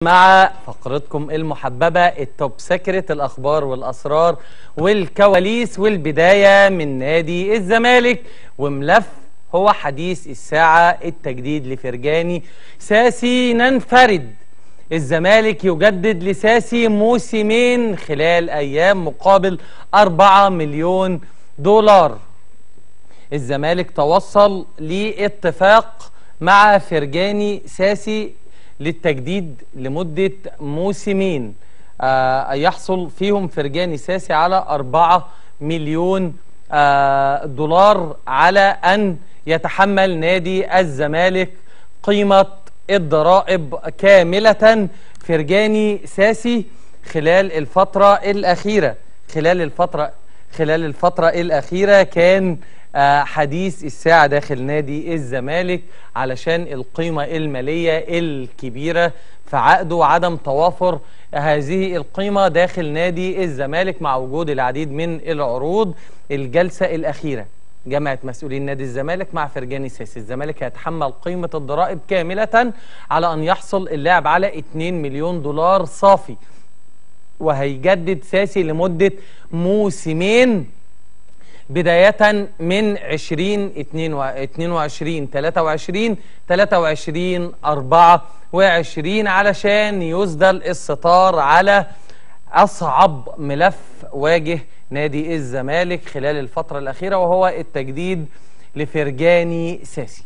مع فقرتكم المحببة التوب سكرت الأخبار والأسرار والكواليس والبداية من نادي الزمالك وملف هو حديث الساعة التجديد لفرجاني ساسي ننفرد الزمالك يجدد لساسي موسمين خلال أيام مقابل 4 مليون دولار الزمالك توصل لاتفاق مع فرجاني ساسي للتجديد لمدة موسمين آه يحصل فيهم فرجاني ساسي على 4 مليون آه دولار على أن يتحمل نادي الزمالك قيمة الضرائب كاملة فرجاني ساسي خلال الفترة الأخيرة خلال الفترة خلال الفترة الأخيرة كان آه حديث الساعة داخل نادي الزمالك علشان القيمة المالية الكبيرة في عقده وعدم توافر هذه القيمة داخل نادي الزمالك مع وجود العديد من العروض الجلسة الأخيرة جمعت مسؤولين نادي الزمالك مع فرجاني ساسي الزمالك هيتحمل قيمة الضرائب كاملة على أن يحصل اللاعب على 2 مليون دولار صافي وهيجدد ساسي لمدة موسمين بداية من 20 22 23 23 24 علشان يسدل الستار على أصعب ملف واجه نادي الزمالك خلال الفترة الأخيرة وهو التجديد لفرجاني ساسي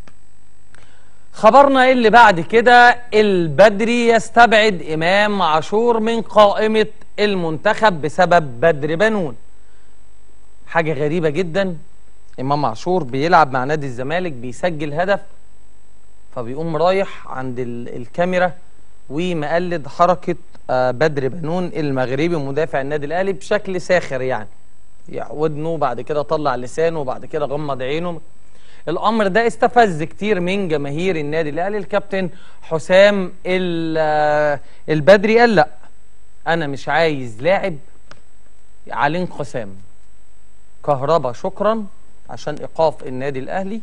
خبرنا اللي بعد كده البدري يستبعد إمام عاشور من قائمة المنتخب بسبب بدر بنون حاجة غريبة جدا إمام عاشور بيلعب مع نادي الزمالك بيسجل هدف فبيقوم رايح عند الكاميرا ومقلد حركة بدر بنون المغربي مدافع النادي الأهلي بشكل ساخر يعني ودنه بعد كده طلع لسانه وبعد كده غمض عينه الأمر ده استفز كتير من جماهير النادي الأهلي الكابتن حسام البدري قال لا أنا مش عايز لاعب عليه انقسام كهربا شكرا عشان ايقاف النادي الاهلي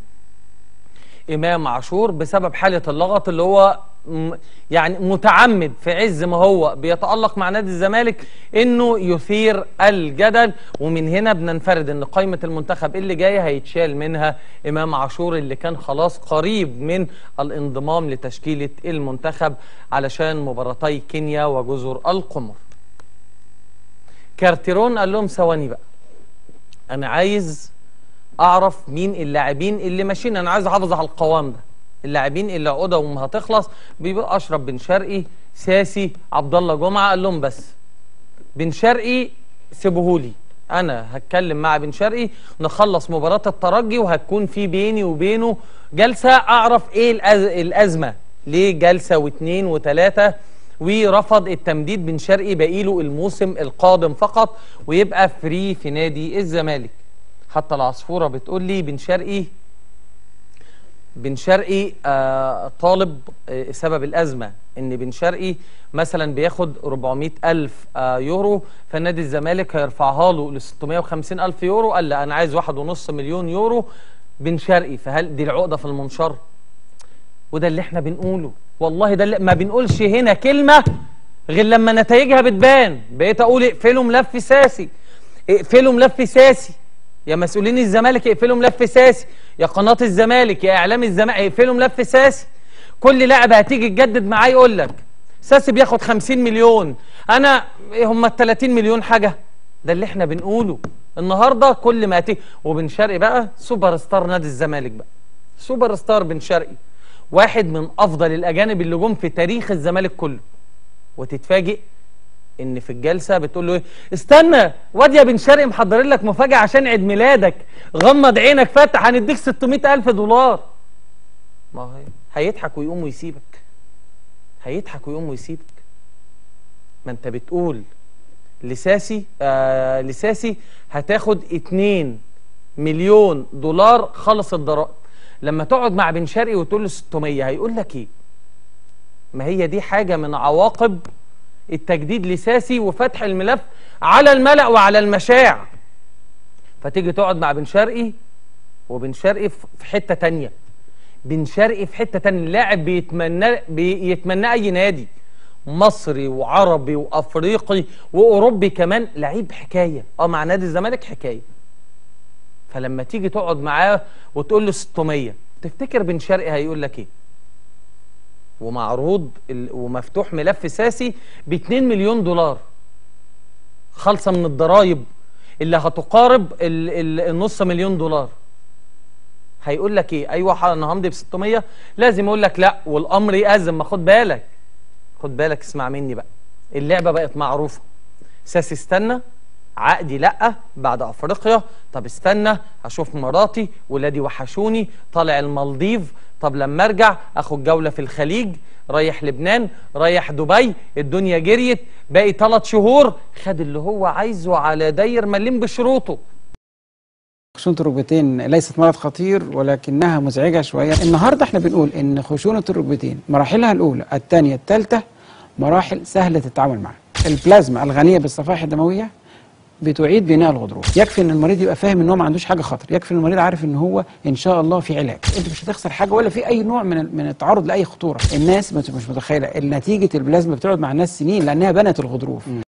امام عاشور بسبب حاله اللغط اللي هو يعني متعمد في عز ما هو بيتالق مع نادي الزمالك انه يثير الجدل ومن هنا بننفرد ان قائمه المنتخب اللي جايه هيتشال منها امام عاشور اللي كان خلاص قريب من الانضمام لتشكيله المنتخب علشان مباراتي كينيا وجزر القمر كارتيرون قال لهم ثواني بقى انا عايز اعرف مين اللاعبين اللي ماشيين انا عايز احافظ على القوام ده اللاعبين اللي عقودهم هتخلص بيبقى اشرف بن شرقي ساسي عبد الله جمعه قال لهم بس بن شرقي سيبوهولي انا هتكلم مع بن شرقي نخلص مباراه الترجي وهتكون في بيني وبينه جلسه اعرف ايه الأز... الازمه ليه جلسه واثنين وثلاثه ورفض التمديد بن شرقي باقيله الموسم القادم فقط ويبقى فري في نادي الزمالك حتى العصفوره بتقول لي بن شرقي بن شرقي آه طالب آه سبب الازمه ان بن شرقي مثلا بياخد 400 الف آه يورو فنادي الزمالك هيرفعها له ل 650 الف يورو قال لا انا عايز واحد ونص مليون يورو بن شرقي فهل دي العقده في المنشار وده اللي احنا بنقوله والله ده اللي ما بنقولش هنا كلمة غير لما نتائجها بتبان بقيت اقول اقفلوا ملف ساسي اقفلوا ملف ساسي يا مسؤولين الزمالك اقفلوا ملف ساسي يا قناة الزمالك يا اعلام الزمالك اقفلوا ملف ساسي كل لاعب هتيجي تجدد معاه يقول لك ساسي بياخد 50 مليون انا هم ال 30 مليون حاجة ده اللي احنا بنقوله النهارده كل ما تيجي وبن شرقي بقى سوبر ستار نادي الزمالك بقى سوبر ستار بن شرقي واحد من افضل الاجانب اللي جم في تاريخ الزمالك كله وتتفاجئ ان في الجلسه بتقول له ايه استنى واد يا بن شرقي محضرين لك مفاجاه عشان عيد ميلادك غمض عينك فتح هنديك 600 الف دولار ما هي هيضحك ويقوم ويسيبك هيضحك ويقوم ويسيبك ما انت بتقول لساسي آه لساسي هتاخد 2 مليون دولار خلص الضرائب لما تقعد مع بن شرقي وتقول له 600 هيقول لك ايه ما هي دي حاجه من عواقب التجديد لساسي وفتح الملف على الملأ وعلى المشاع فتيجي تقعد مع بن شرقي وبن شرقي في حته تانية بن شرقي في حته تانية لاعب بيتمنى بيتمنى اي نادي مصري وعربي وافريقي واوروبي كمان لعيب حكايه اه مع نادي الزمالك حكايه فلما تيجي تقعد معاه وتقول له 600 تفتكر بن شرقي هيقول لك ايه ومعروض ال- ومفتوح ملف ساسي ب 2 مليون دولار خالصه من الضرايب اللي هتقارب ال- ال- النص مليون دولار هيقول لك ايه ايوه ح- انا همضي ب 600 لازم يقول لك لا والامر يأزم ما خد بالك خد بالك اسمع مني بقى اللعبه بقت معروفه ساسي استنى عقدي لا بعد افريقيا طب استنى اشوف مراتي ولادي وحشوني طالع المالديف طب لما ارجع اخد جوله في الخليج رايح لبنان رايح دبي الدنيا جريت باقي ثلاث شهور خد اللي هو عايزه على داير مليم بشروطه خشونة الركبتين ليست مرض خطير ولكنها مزعجة شوية النهاردة احنا بنقول ان خشونة الركبتين مراحلها الأولى الثانية الثالثة مراحل سهلة التعامل معها البلازما الغنية بالصفائح الدموية بتعيد بناء الغضروف يكفي ان المريض يبقى فاهم ان هو ما عندوش حاجه خطر يكفي ان المريض عارف ان هو ان شاء الله في علاج انت مش هتخسر حاجه ولا في اي نوع من من التعرض لاي خطوره الناس مش مش متخيله نتيجه البلازما بتقعد مع الناس سنين لانها بنت الغضروف